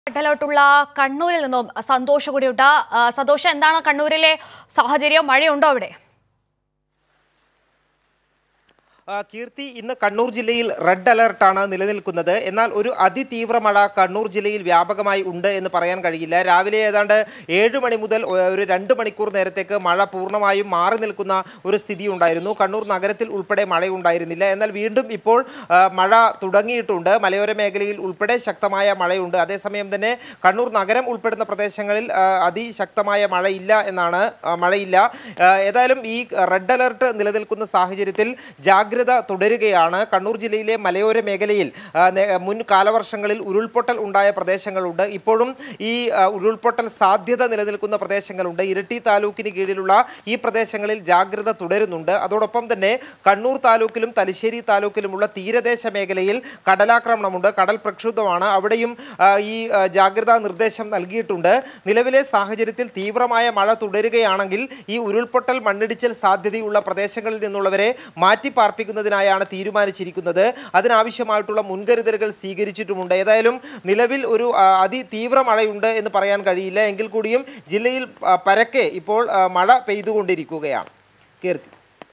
red കണ്ണൂരിൽ നിന്നും സന്തോഷ് കൂടിയുണ്ട് ആ, സന്തോഷ് എന്താണ് കണ്ണൂരിലെ സാഹചര്യം മഴയുണ്ടോ അവിടെ ആ, കീർത്തി ഇന്ന് കണ്ണൂർ ജില്ലയിൽ റെഡ് അലർട്ടാണ് നിലനിൽക്കുന്നത് എന്നാൽ ഒരു അതിതീവ്ര മഴ കണ്ണൂർ ജില്ലയിൽ വ്യാപകമായി ഉണ്ട് എന്ന് പറയാൻ കഴിയില്ല രാവിലെ ഏതാണ്ട് ഏഴ് മണി മുതൽ ഒ- ഒരു രണ്ട് മണിക്കൂർ നേരത്തേക്ക് മഴ പൂർണ്ണമായും മാറി നിൽക്കുന്ന ഒരു സ്ഥിതി ഉണ്ടായിരുന്നു കണ്ണൂർ നഗരത്തിൽ ഉൾപ്പെടെ മഴയുണ്ടായിരുന്നില്ല എന്നാൽ വീണ്ടും ഇപ്പോൾ ആ, മഴ തുടങ്ങിയിട്ടുണ്ട് മലയോര മേഖലയിൽ ഉൾപ്പെടെ ശക്തമായ മഴയുണ്ട് അതേസമയം തന്നെ കണ്ണൂർ നഗരം ഉൾപ്പെടുന്ന പ്രദേശങ്ങളിൽ ആ, അതിശക്തമായ മഴയില്ല എന്നാണ് ആ, മഴയില്ല ആ, ഏതായാലും ഈ റെഡ് അലർട്ട് നിലനിൽക്കുന്ന സാഹചര്യത്തിൽ ജാഗ്രത തുടരുകയാണ് കണ്ണൂർ ജില്ലയിലെ മലയോര മേഖലയിൽ ആ, നേ- മുൻ കാലവർഷങ്ങളിൽ ഉരുൾപൊട്ടൽ ഉണ്ടായ പ്രദേശങ്ങളുണ്ട് ഇപ്പോഴും ഈ ആ, ഉരുൾപൊട്ടൽ സാധ്യത നിലനിൽക്കുന്ന പ്രദേശങ്ങളുണ്ട് ഇരിട്ടി താലൂക്കിന് കീഴിലുള്ള ഈ പ്രദേശങ്ങളിൽ ജാഗ്രത തുടരുന്നുണ്ട് അതോടൊപ്പം തന്നെ കണ്ണൂർ താലൂക്കിലും തലശ്ശേരി താലൂക്കിലുമുള്ള തീരദേശ മേഖലയിൽ കടലാക്രമണമുണ്ട് കടൽ പ്രക്ഷുബ്ധമാണ് അവിടെയും ആ, ഈ ആ, ജാഗ്രതാ നിർദ്ദേശം നൽകിയിട്ടുണ്ട് നിലവിലെ സാഹചര്യത്തിൽ തീവ്രമായ മഴ തുടരുകയാണെങ്കിൽ ഈ ഉരുൾപൊട്ടൽ മണ്ണിടിച്ചൽ സാധ്യതയുള്ള പ്രദേശങ്ങളിൽ നിന്നുള്ളവരെ മാറ്റി പാർപ്പിക്കുന്നതിനായാണ് തീരുമാനിച്ചിരിക്കുന്നത് അതിനാവശ്യമായിട്ടുള്ള മുൻകരുതലുകൾ സ്വീകരിച്ചിട്ടുമുണ്ട് ഏതായാലും നിലവിൽ ഒരു ആ, അതിതീവ്ര മഴയുണ്ട് എന്ന് പറയാൻ കഴിയില്ല എങ്കിൽ കൂടിയും ജില്ലയിൽ ആ, പരക്കെ ഇപ്പോൾ ആ, മഴ പെയ്തുകൊണ്ടിരിക്കുകയാണ് കീർത്തി